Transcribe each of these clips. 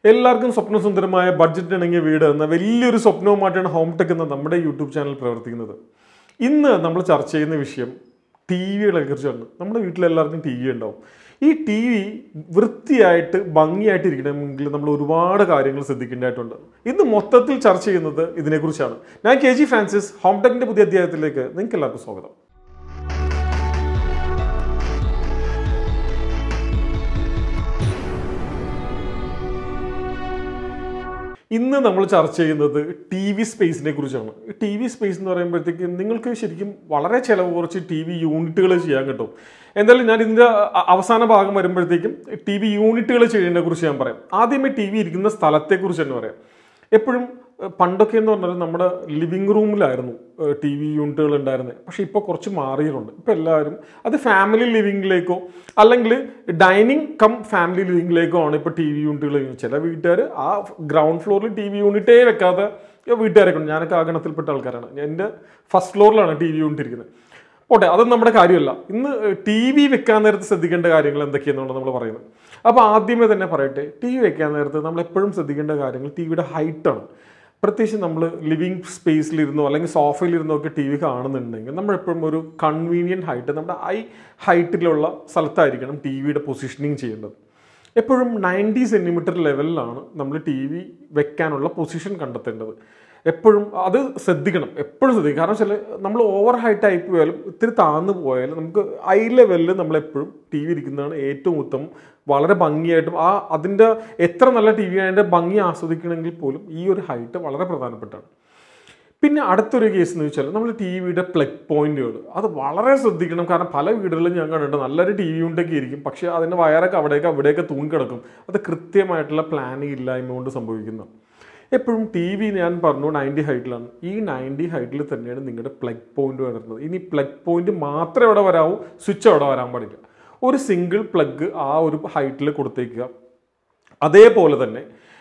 എല്ലാവർക്കും സ്വപ്നസുന്ദരമായ ബഡ്ജറ്റ് ഇണങ്ങിയ വീട് എന്ന വലിയൊരു സ്വപ്നവുമായിട്ടാണ് ഹോം ടെക് എന്ന നമ്മുടെ യൂട്യൂബ് ചാനൽ പ്രവർത്തിക്കുന്നത് ഇന്ന് നമ്മൾ ചർച്ച ചെയ്യുന്ന വിഷയം ടി വികളെ കുറിച്ചാണ് നമ്മുടെ വീട്ടിലെല്ലാവർക്കും ടി വി ഉണ്ടാവും ഈ ടി വി വൃത്തിയായിട്ട് ഭംഗിയായിട്ട് ഇരിക്കണമെങ്കിൽ നമ്മൾ ഒരുപാട് കാര്യങ്ങൾ ശ്രദ്ധിക്കേണ്ടതായിട്ടുണ്ട് ഇന്ന് മൊത്തത്തിൽ ചർച്ച ചെയ്യുന്നത് ഇതിനെക്കുറിച്ചാണ് ഞാൻ കെ ജി ഫ്രാൻസിസ് ഹോം ടെക്കിന്റെ പുതിയ അധ്യായത്തിലേക്ക് നിങ്ങൾക്ക് എല്ലാവർക്കും സ്വാഗതം ഇന്ന് നമ്മൾ ചർച്ച ചെയ്യുന്നത് ടി വി സ്പേസിനെ കുറിച്ചാണ് ടി വി സ്പേസ് എന്ന് പറയുമ്പോഴത്തേക്കും നിങ്ങൾക്ക് ശരിക്കും വളരെ ചിലവ് കുറച്ച് ടി വി യൂണിറ്റുകൾ ചെയ്യാൻ കിട്ടും എന്തായാലും ഞാൻ ഇതിൻ്റെ അ- അവസാന ഭാഗം വരുമ്പോഴത്തേക്കും ടി വി യൂണിറ്റുകൾ ചെയ്യുന്നതിനെ കുറിച്ച് ഞാൻ പറയാം ആദ്യമേ ടി വി ഇരിക്കുന്ന സ്ഥലത്തെക്കുറിച്ച് തന്നെ പറയാം എപ്പോഴും ഏഹ്, പണ്ടൊക്കെ എന്ന് പറഞ്ഞാൽ നമ്മുടെ ലിവിങ് റൂമിലായിരുന്നു ടി വി യൂണിറ്റുകൾ ഉണ്ടായിരുന്നത് പക്ഷേ ഇപ്പോൾ കുറച്ച് മാറിയിട്ടുണ്ട് ഇപ്പോൾ എല്ലാവരും അത് ഫാമിലി ലിവിങ്ങിലേക്കോ അല്ലെങ്കിൽ ഡൈനിങ് കം ഫാമിലി ലിവിങ്ങിലേക്കോ ആണ് ഇപ്പോൾ ടി വി യൂണിറ്റുകൾ ചെയ്യുന്നത് ചില വീട്ടുകാർ ആ ഗ്രൗണ്ട് ഫ്ലോറിൽ ടി വി യൂണിറ്റേ വെക്കാതെ വീട്ടുകാരൊക്കെ ഉണ്ട് ഞാനൊക്കെ ആ ഗണത്തിൽപ്പെട്ട ആൾക്കാരാണ് എൻ്റെ ഫസ്റ്റ് ഫ്ലോറിലാണ് ടി വി യൂണിറ്റ് ഇരിക്കുന്നത് പോട്ടെ അതൊന്നും നമ്മുടെ കാര്യമല്ല ഇന്ന് ടി വി വെക്കാൻ നേരത്ത് ശ്രദ്ധിക്കേണ്ട കാര്യങ്ങൾ എന്തൊക്കെയെന്നാണ് നമ്മൾ പറയുന്നത് അപ്പോൾ ആദ്യമേ തന്നെ പറയട്ടെ ടി വി വെക്കാൻ നേരത്ത് നമ്മൾ എപ്പോഴും ശ്രദ്ധിക്കേണ്ട കാര്യങ്ങൾ ടി വിയുടെ ഹൈറ്റാണ് പ്രത്യേകിച്ച് നമ്മൾ ലിവിങ് സ്പേസിലിരുന്നോ അല്ലെങ്കിൽ സോഫയിലിരുന്നോ ഒക്കെ ടി വി കാണുന്നുണ്ടെങ്കിൽ നമ്മൾ എപ്പോഴും ഒരു കൺവീനിയൻറ്റ് ഹൈറ്റ് നമ്മുടെ ഹൈ ഹൈറ്റിലുള്ള സ്ഥലത്തായിരിക്കണം ടി വിയുടെ പൊസിഷനിങ് ചെയ്യേണ്ടത് എപ്പോഴും നയൻറ്റി സെൻറ്റിമീറ്റർ ലെവലിലാണ് നമ്മൾ ടി വി വെക്കാനുള്ള പൊസിഷൻ കണ്ടെത്തേണ്ടത് എപ്പോഴും അത് ശ്രദ്ധിക്കണം എപ്പോഴും ശ്രദ്ധിക്കണം കാരണം വെച്ചാൽ നമ്മൾ ഓവർ ഹൈറ്റ് ആയി പോയാലും ഇത്തിരി താഴ്ന്നു പോയാലും നമുക്ക് ഐ ലെവലിൽ നമ്മൾ എപ്പോഴും ടി വി ഇരിക്കുന്നതാണ് ഏറ്റവും ഉത്തമം വളരെ ഭംഗിയായിട്ടും ആ അതിൻ്റെ എത്ര നല്ല ടി വി അതിൻ്റെ ഭംഗി ആസ്വദിക്കണമെങ്കിൽ പോലും ഈ ഒരു ഹൈറ്റ് വളരെ പ്രധാനപ്പെട്ടാണ് പിന്നെ അടുത്തൊരു കേസ് എന്ന് വെച്ചാൽ നമ്മൾ ടി വിയുടെ പ്ലഗ് പോയിന്റുകൾ അത് വളരെ ശ്രദ്ധിക്കണം കാരണം പല വീടുകളിലും ഞാൻ കണ്ടിട്ടുണ്ട് നല്ലൊരു ടി വി ഉണ്ടൊക്കെ ഇരിക്കും പക്ഷേ അതിൻ്റെ വയറൊക്കെ അവിടെയൊക്കെ അവിടെയൊക്കെ തൂങ്ങിക്കിടക്കും അത് കൃത്യമായിട്ടുള്ള പ്ലാനിങ് ഇല്ലായ്മ കൊണ്ട് സംഭവിക്കുന്നു എപ്പോഴും ടി വി ഞാൻ പറഞ്ഞു നയൻറ്റി ഹൈറ്റിലാണ് ഈ നയൻറ്റി ഹൈറ്റിൽ തന്നെയാണ് നിങ്ങളുടെ പ്ലഗ് പോയിന്റ് വരുന്നത് ഇനി പ്ലഗ് പോയിന്റ് മാത്രമേ അവിടെ വരാവൂ സ്വിച്ച് അവിടെ വരാൻ പാടില്ല ഒരു സിംഗിൾ പ്ലഗ് ആ ഒരു ഹൈറ്റിൽ കൊടുത്തേക്കുക അതേപോലെ തന്നെ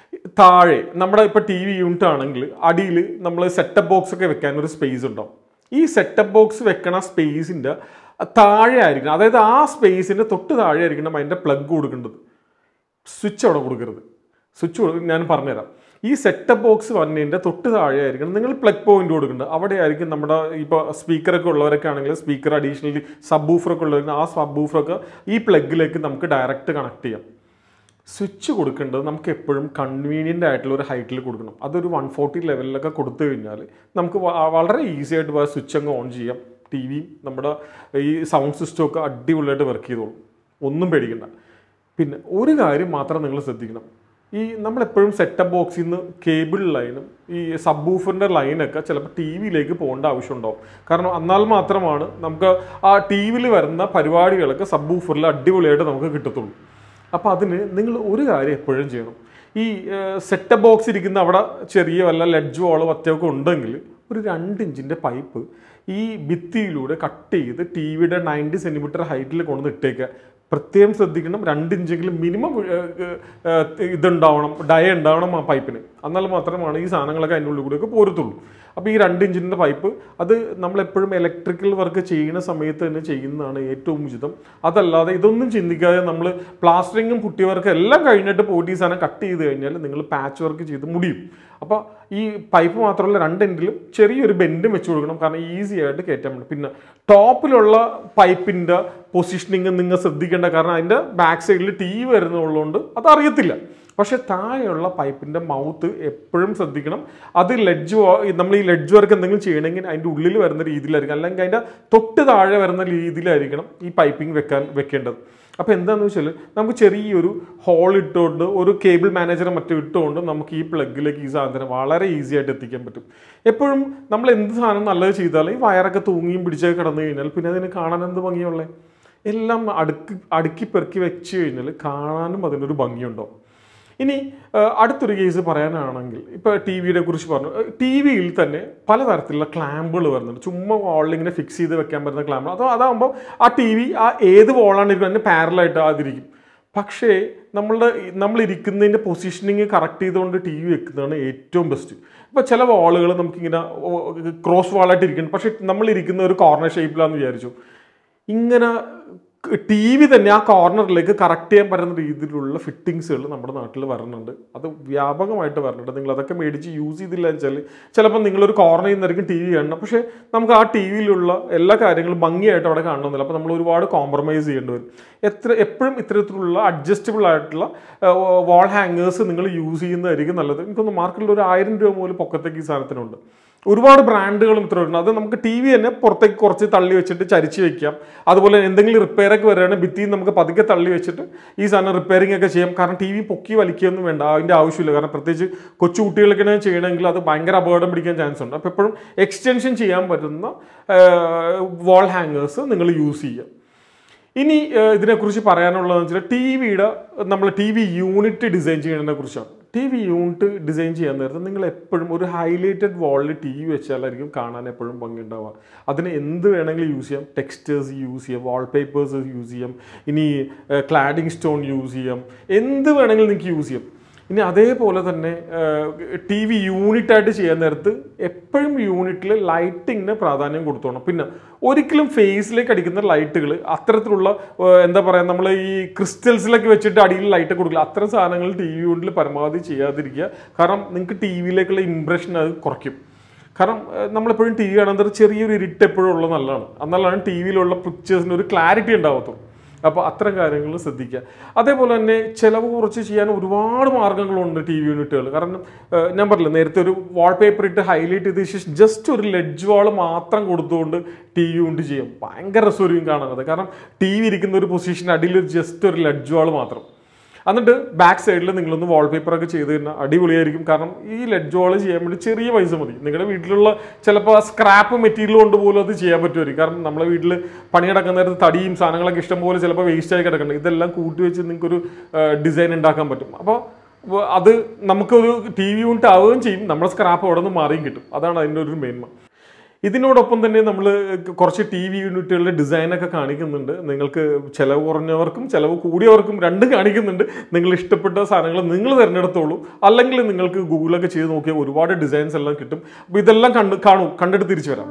താഴെ നമ്മുടെ ഇപ്പോൾ ടി വി യൂണിറ്റ് ആണെങ്കിൽ അടിയിൽ നമ്മൾ സെറ്റപ്പ് ബോക്സ് ഒക്കെ വെക്കാൻ ഒരു സ്പേസ് ഉണ്ടാവും ഈ സെറ്റപ്പ് ബോക്സ് വെക്കണ സ്പേസിൻ്റെ താഴെ ആയിരിക്കണം അതായത് ആ സ്പേസിൻ്റെ തൊട്ട് താഴെ ആയിരിക്കണം അതിൻ്റെ പ്ലഗ് കൊടുക്കേണ്ടത് സ്വിച്ച് അവിടെ കൊടുക്കരുത് സ്വിച്ച് കൊടുക്കും ഞാൻ പറഞ്ഞുതരാം ഈ സെറ്റപ്പ് ബോക്സ് വന്നതിൻ്റെ തൊട്ട് താഴെ ആയിരിക്കണം നിങ്ങൾ പ്ലഗ് പോയിന്റ് കൊടുക്കേണ്ടത് അവിടെ ആയിരിക്കും നമ്മുടെ ഇപ്പോൾ സ്പീക്കറൊക്കെ ഉള്ളവരൊക്കെ ആണെങ്കിൽ സ്പീക്കർ അഡീഷണലി സബ് ബൂഫറൊക്കെ ഉള്ളവർക്ക് ആ സബ് ബൂഫറൊക്കെ ഈ പ്ലഗിലേക്ക് നമുക്ക് ഡയറക്റ്റ് കണക്ട് ചെയ്യാം സ്വിച്ച് കൊടുക്കേണ്ടത് നമുക്ക് എപ്പോഴും കൺവീനിയൻ്റ് ആയിട്ടുള്ള ഒരു ഹൈറ്റിൽ കൊടുക്കണം അതൊരു വൺ ഫോർട്ടി ലെവലിലൊക്കെ കൊടുത്തു കഴിഞ്ഞാൽ നമുക്ക് വ- വളരെ ഈസി ആയിട്ട് പോയ സ്വിച്ച് അങ്ങ് ഓൺ ചെയ്യാം ടി വിയും നമ്മുടെ ഈ സൗണ്ട് സിസ്റ്റം ഒക്കെ അടിപൊളിയായിട്ട് വർക്ക് ചെയ്തോളും ഒന്നും പേടിക്കണ്ട പിന്നെ ഒരു കാര്യം മാത്രം നിങ്ങൾ ശ്രദ്ധിക്കണം ഈ നമ്മളെപ്പോഴും സെറ്റപ്പ് ബോക്സിൽ നിന്ന് കേബിൾ ലൈനും ഈ സബ് ബൂഫറിൻ്റെ ലൈനൊക്കെ ചിലപ്പോൾ ടി വിയിലേക്ക് പോകേണ്ട ആവശ്യമുണ്ടാവും കാരണം എന്നാൽ മാത്രമാണ് നമുക്ക് ആ ടി വിയിൽ വരുന്ന പരിപാടികളൊക്കെ സബ് ബൂഫറിൽ അടിപൊളിയായിട്ട് നമുക്ക് കിട്ടത്തുള്ളൂ അപ്പോൾ അതിന് നിങ്ങൾ ഒരു കാര്യം എപ്പോഴും ചെയ്യണം ഈ സെറ്റപ്പ് ബോക്സ് ഇരിക്കുന്ന അവിടെ ചെറിയ വല്ല ലെഡ്ജ് വോളോ മറ്റൊക്കെ ഉണ്ടെങ്കിൽ ഒരു രണ്ട് ഇഞ്ചിൻ്റെ പൈപ്പ് ഈ ഭിത്തിയിലൂടെ കട്ട് ചെയ്ത് ടി വിയുടെ നയൻറ്റി സെൻറ്റിമീറ്റർ ഹൈറ്റിൽ കൊണ്ടുവന്ന് ഇട്ടേക്കുക പ്രത്യേകം ശ്രദ്ധിക്കണം രണ്ട് ഇഞ്ചെങ്കിലും മിനിമം ഇതുണ്ടാവണം ഡയ ഉണ്ടാവണം ആ പൈപ്പിന് എന്നാൽ മാത്രമാണ് ഈ സാധനങ്ങളൊക്കെ അതിൻ്റെ ഉള്ളിൽ കൂടെയൊക്കെ പോരത്തുള്ളൂ അപ്പോൾ ഈ രണ്ട് ഇഞ്ചിൻ്റെ പൈപ്പ് അത് നമ്മളെപ്പോഴും ഇലക്ട്രിക്കൽ വർക്ക് ചെയ്യുന്ന സമയത്ത് തന്നെ ചെയ്യുന്നതാണ് ഏറ്റവും ഉചിതം അതല്ലാതെ ഇതൊന്നും ചിന്തിക്കാതെ നമ്മൾ പ്ലാസ്റ്ററിങ്ങും പുട്ടി വർക്ക് എല്ലാം കഴിഞ്ഞിട്ട് പോയിട്ട് ഈ സാധനം കട്ട് ചെയ്ത് കഴിഞ്ഞാൽ നിങ്ങൾ പാച്ച് വർക്ക് ചെയ്ത് മുടിയും അപ്പോൾ ഈ പൈപ്പ് മാത്രമല്ല രണ്ട് എൻഡിലും ചെറിയൊരു ബെൻഡും വെച്ച് കൊടുക്കണം കാരണം ഈസി ആയിട്ട് കയറ്റാൻ പറ്റും പിന്നെ ടോപ്പിലുള്ള പൈപ്പിൻ്റെ പൊസിഷനിങ് നിങ്ങൾ ശ്രദ്ധിക്കേണ്ട കാരണം അതിൻ്റെ ബാക്ക് സൈഡിൽ ടീ വരുന്നുള്ളതുകൊണ്ട് അത് അറിയത്തില്ല പക്ഷെ താഴെയുള്ള പൈപ്പിൻ്റെ മൗത്ത് എപ്പോഴും ശ്രദ്ധിക്കണം അത് ലെഡ്ജ് നമ്മൾ ഈ ലെഡ്ജ് വർക്ക് എന്തെങ്കിലും ചെയ്യണമെങ്കിൽ അതിൻ്റെ ഉള്ളിൽ വരുന്ന രീതിയിലായിരിക്കും അല്ലെങ്കിൽ അതിൻ്റെ തൊട്ട് താഴെ വരുന്ന രീതിയിലായിരിക്കണം ഈ പൈപ്പിംഗ് വെക്കാൻ വെക്കേണ്ടത് അപ്പോൾ എന്താണെന്ന് വെച്ചാൽ നമുക്ക് ചെറിയൊരു ഹോൾ ഇട്ടുകൊണ്ട് ഒരു കേബിൾ മാനേജറെ മറ്റും ഇട്ടുകൊണ്ട് നമുക്ക് ഈ പ്ലഗിലേക്ക് ഈ സാധനം വളരെ ഈസി ആയിട്ട് എത്തിക്കാൻ പറ്റും എപ്പോഴും നമ്മൾ എന്ത് സാധനം നല്ലത് ചെയ്താൽ ഈ വയറൊക്കെ തൂങ്ങിയും പിടിച്ചൊക്കെ കിടന്നു കഴിഞ്ഞാൽ പിന്നെ അതിന് കാണാൻ എന്ത് ഭംഗിയുള്ളേ എല്ലാം അടുക്കി അടുക്കി പെറുക്കി വെച്ച് കഴിഞ്ഞാൽ കാണാനും അതിനൊരു ഭംഗിയുണ്ടാവും ഇനി ആ, അടുത്തൊരു കേസ് പറയാനാണെങ്കിൽ ഇപ്പോൾ ടി വിയെ കുറിച്ച് പറഞ്ഞു ടി വിയിൽ തന്നെ പലതരത്തിലുള്ള ക്ലാമ്പുകൾ വരുന്നുണ്ട് ചുമ്മാ വാളിൽ ഇങ്ങനെ ഫിക്സ് ചെയ്ത് വെക്കാൻ പറ്റുന്ന ക്ലാമ്പ് അതോ അതാകുമ്പോൾ ആ ടി വി ആ ഏത് വാളാണ് ഇരിക്കുന്നത് അതിന് പാരലായിട്ട് അതിരിക്കും പക്ഷേ നമ്മളുടെ നമ്മൾ ഇരിക്കുന്നതിൻ്റെ പൊസിഷനിങ് കറക്റ്റ് ചെയ്തുകൊണ്ട് ടി വി വെക്കുന്നതാണ് ഏറ്റവും ബെസ്റ്റ് ഇപ്പോൾ ചില വാളുകൾ നമുക്കിങ്ങനെ ക്രോസ് വാളായിട്ട് ഇരിക്കുന്നു പക്ഷേ നമ്മൾ ഇരിക്കുന്ന ഒരു കോർണർ ഷേപ്പിലാണെന്ന് വിചാരിച്ചു ഇങ്ങനെ ടി വി തന്നെ ആ കോർണറിലേക്ക് കറക്റ്റ് ചെയ്യാൻ പറ്റുന്ന രീതിയിലുള്ള ഫിറ്റിങ്സുകൾ നമ്മുടെ നാട്ടിൽ വരുന്നുണ്ട് അത് വ്യാപകമായിട്ട് വരുന്നുണ്ട് നിങ്ങൾ അതൊക്കെ മേടിച്ച് യൂസ് ചെയ്തില്ല എന്ന് വെച്ചാൽ ചിലപ്പോൾ നിങ്ങളൊരു കോർണറിൽ നിന്നായിരിക്കും ടി വി കാണണം പക്ഷേ നമുക്ക് ആ ടി വിയിലുള്ള എല്ലാ കാര്യങ്ങളും ഭംഗിയായിട്ട് അവിടെ കാണണമെന്നില്ല അപ്പോൾ നമ്മൾ ഒരുപാട് കോംപ്രമൈസ് ചെയ്യേണ്ടി വരും എത്ര എപ്പോഴും ഇത്തരത്തിലുള്ള അഡ്ജസ്റ്റബിൾ ആയിട്ടുള്ള വാൾ ഹാങ്ങേഴ്സ് നിങ്ങൾ യൂസ് ചെയ്യുന്നതായിരിക്കും നല്ലത് എനിക്കൊന്ന് മാർക്കറ്റിൽ ഒരു ആയിരം രൂപ മുതൽ പൊക്കത്തേക്ക് ഈ സാധനത്തിനുണ്ട് ഒരുപാട് ബ്രാൻഡുകളും ഇത്ര ഉണ്ട് അത് നമുക്ക് ടി വി തന്നെ പുറത്തേക്ക് കുറച്ച് തള്ളി വെച്ചിട്ട് ചരിച്ച് വെക്കാം അതുപോലെ എന്തെങ്കിലും റിപ്പയർ ഒക്കെ വരികയാണെങ്കിൽ ഭിത്തിയിൽ നമുക്ക് പതുക്കെ തള്ളി വെച്ചിട്ട് ഈ സാധനം റിപ്പയറിംഗ് ഒക്കെ ചെയ്യാം കാരണം ടി വി പൊക്കി വലിക്കുകയൊന്നും വേണ്ട അതിൻ്റെ ആവശ്യമില്ല കാരണം പ്രത്യേകിച്ച് കൊച്ചു കുട്ടികൾക്കാണ് ചെയ്യണമെങ്കിൽ അത് ഭയങ്കര അപകടം പിടിക്കാൻ ചാൻസ് ഉണ്ട് അപ്പോൾ എപ്പോഴും എക്സ്റ്റൻഷൻ ചെയ്യാൻ പറ്റുന്ന വാൾ ഹാങ്ങേഴ്സ് നിങ്ങൾ യൂസ് ചെയ്യുക ഇനി ഏഹ്, ഇതിനെക്കുറിച്ച് പറയാനുള്ളതെന്ന് വെച്ചാൽ ടി വിയുടെ നമ്മൾ ടി വി യൂണിറ്റ് ഡിസൈൻ ചെയ്യുന്നതിനെ കുറിച്ചാണ് ടി വി യൂണിറ്റ് ഡിസൈൻ ചെയ്യാൻ നേരത്തെ നിങ്ങൾ എപ്പോഴും ഒരു ഹൈലൈറ്റഡ് വാളിൽ ടി വി വെച്ചാലായിരിക്കും കാണാൻ എപ്പോഴും ഭംഗിയുണ്ടാവുക അതിന് എന്ത് വേണമെങ്കിലും യൂസ് ചെയ്യാം ടെക്സ്റ്റേഴ്സ് യൂസ് ചെയ്യാം വാൾപേപ്പേഴ്സ് യൂസ് ചെയ്യാം ഇനി ക്ലാഡിംഗ് സ്റ്റോൺ യൂസ് ചെയ്യാം എന്ത് വേണമെങ്കിലും നിങ്ങൾക്ക് യൂസ് ചെയ്യാം ഇനി അതേപോലെ തന്നെ ടി വി യൂണിറ്റായിട്ട് ചെയ്യാൻ നേരത്ത് എപ്പോഴും യൂണിറ്റിൽ ലൈറ്റിങ്ങിന് പ്രാധാന്യം കൊടുത്തോണം പിന്നെ ഒരിക്കലും ഫേസിലേക്ക് അടിക്കുന്ന ലൈറ്റുകൾ അത്തരത്തിലുള്ള ഏഹ്, എന്താ പറയുക നമ്മൾ ഈ ക്രിസ്റ്റൽസിലൊക്കെ വെച്ചിട്ട് അടിയിൽ ലൈറ്റ് കൊടുക്കില്ല അത്തരം സാധനങ്ങൾ ടി വി യൂണിറ്റിൽ പരമാവധി ചെയ്യാതിരിക്കുക കാരണം നിങ്ങൾക്ക് ടി വിയിലേക്കുള്ള ഇമ്പ്രഷൻ അത് കുറയ്ക്കും കാരണം ഏഹ്, നമ്മളെപ്പോഴും ടി വി കാണുന്നത് ചെറിയൊരു ഇരുട്ട് എപ്പോഴും ഉള്ളത് നല്ലതാണ് എന്നാലാണ് ടി വിയിലുള്ള പിക്ചേഴ്സിന് ഒരു ക്ലാരിറ്റി ഉണ്ടാവത്തുള്ളൂ അപ്പോൾ അത്തരം കാര്യങ്ങൾ ശ്രദ്ധിക്കുക അതേപോലെ തന്നെ ചിലവ് കുറച്ച് ചെയ്യാൻ ഒരുപാട് മാർഗ്ഗങ്ങളുണ്ട് ടി വി യൂണിറ്റുകൾ കാരണം ഏഹ്, ഞാൻ പറഞ്ഞില്ല നേരത്തെ ഒരു വാൾപേപ്പർ ഇട്ട് ഹൈലൈറ്റ് ചെയ്ത ശേഷം ജസ്റ്റ് ഒരു ലെഡ്ജ് വാൾ മാത്രം കൊടുത്തുകൊണ്ട് ടി വി യൂണിറ്റ് ചെയ്യും ഭയങ്കര രസമായിരിക്കും കാണുന്നത് കാരണം ടി വി ഇരിക്കുന്ന ഒരു പൊസിഷൻ അടിയിൽ ജസ്റ്റ് ഒരു ലെഡ്ജ് വാൾ മാത്രം എന്നിട്ട് ബാക്ക് സൈഡിൽ നിങ്ങളൊന്ന് വാൾപേപ്പർ ഒക്കെ ചെയ്ത് കഴിഞ്ഞാൽ അടിപൊളിയായിരിക്കും കാരണം ഈ ലെഡ് വാൾ ചെയ്യാൻ വേണ്ടി ചെറിയ പൈസ മതി നിങ്ങളുടെ വീട്ടിലുള്ള ചിലപ്പോൾ സ്ക്രാപ്പ് മെറ്റീരിയൽ കൊണ്ട് പോലും അത് ചെയ്യാൻ പറ്റുമായിരിക്കും കാരണം നമ്മളെ വീട്ടിൽ പണി കിടക്കുന്ന നേരത്ത് തടിയും സാധനങ്ങളൊക്കെ ഇഷ്ടം പോലെ ചിലപ്പോൾ വേസ്റ്റ് ആയി കിടക്കുന്നുണ്ട് ഇതെല്ലാം കൂട്ടി വെച്ച് നിങ്ങൾക്കൊരു ഡിസൈൻ ഉണ്ടാക്കാൻ പറ്റും അപ്പോൾ വ- അത് നമുക്കൊരു ടി വി യൂണിറ്റ് ആവുകയും ചെയ്യും നമ്മുടെ സ്ക്രാപ്പ് അവിടെ നിന്ന് മാറിയും കിട്ടും അതാണ് അതിൻ്റെ ഒരു മേന്മ ഇതിനോടൊപ്പം തന്നെ നമ്മൾ കുറച്ച് ടി വി യൂണിറ്റുകളുടെ ഡിസൈനൊക്കെ കാണിക്കുന്നുണ്ട് നിങ്ങൾക്ക് ചിലവ് കുറഞ്ഞവർക്കും ചിലവ് കൂടിയവർക്കും രണ്ടും കാണിക്കുന്നുണ്ട് നിങ്ങൾ ഇഷ്ടപ്പെട്ട സാധനങ്ങൾ നിങ്ങൾ തിരഞ്ഞെടുത്തോളൂ അല്ലെങ്കിൽ നിങ്ങൾക്ക് ഗൂഗിളൊക്കെ ചെയ്ത് നോക്കിയാൽ ഒരുപാട് ഡിസൈൻസ് എല്ലാം കിട്ടും അപ്പോൾ ഇതെല്ലാം കണ്ട് കാണൂ കണ്ടിട്ട് തിരിച്ചു വരാം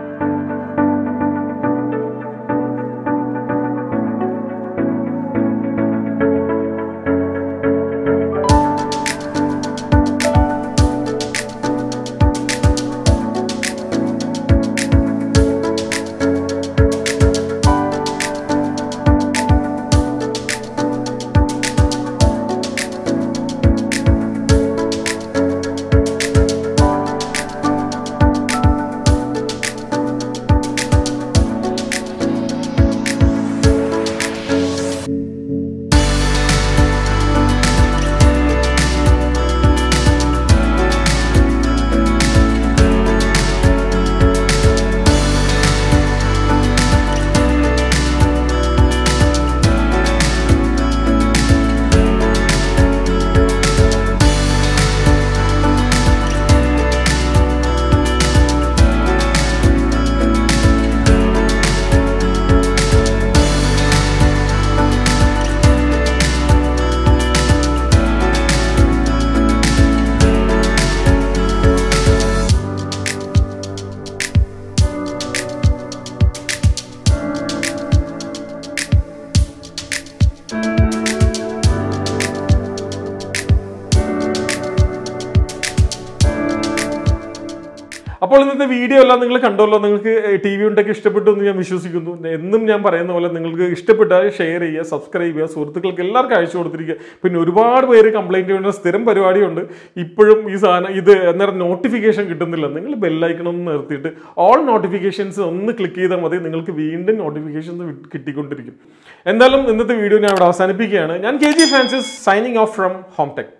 അപ്പോൾ ഇന്നത്തെ വീഡിയോ എല്ലാം നിങ്ങൾ കണ്ടല്ലോ നിങ്ങൾക്ക് ടി വി ഉണ്ടൊക്കെ ഇഷ്ടപ്പെട്ടു എന്ന് ഞാൻ വിശ്വസിക്കുന്നു എന്നും ഞാൻ പറയുന്ന പോലെ നിങ്ങൾക്ക് ഇഷ്ടപ്പെട്ടാൽ ഷെയർ ചെയ്യുക സബ്സ്ക്രൈബ് ചെയ്യുക സുഹൃത്തുക്കൾക്ക് എല്ലാവർക്കും അയച്ചു കൊടുത്തിരിക്കുക പിന്നെ ഒരുപാട് പേര് കംപ്ലൈൻറ്റ് ചെയ്യുന്ന സ്ഥിരം പരിപാടിയുണ്ട് ഇപ്പോഴും ഈ സാധനം ഇത് അന്നേരം നോട്ടിഫിക്കേഷൻ കിട്ടുന്നില്ല നിങ്ങൾ ബെല്ലൈക്കണം ഒന്ന് നിർത്തിയിട്ട് ഓൾ നോട്ടിഫിക്കേഷൻസ് ഒന്ന് ക്ലിക്ക് ചെയ്താൽ മതി നിങ്ങൾക്ക് വീണ്ടും നോട്ടിഫിക്കേഷൻസ് കിട്ടിക്കൊണ്ടിരിക്കും എന്തായാലും ഇന്നത്തെ വീഡിയോ ഞാൻ ഇവിടെ അവസാനിപ്പിക്കുകയാണ് ഞാൻ K G Francis signing off from Home tech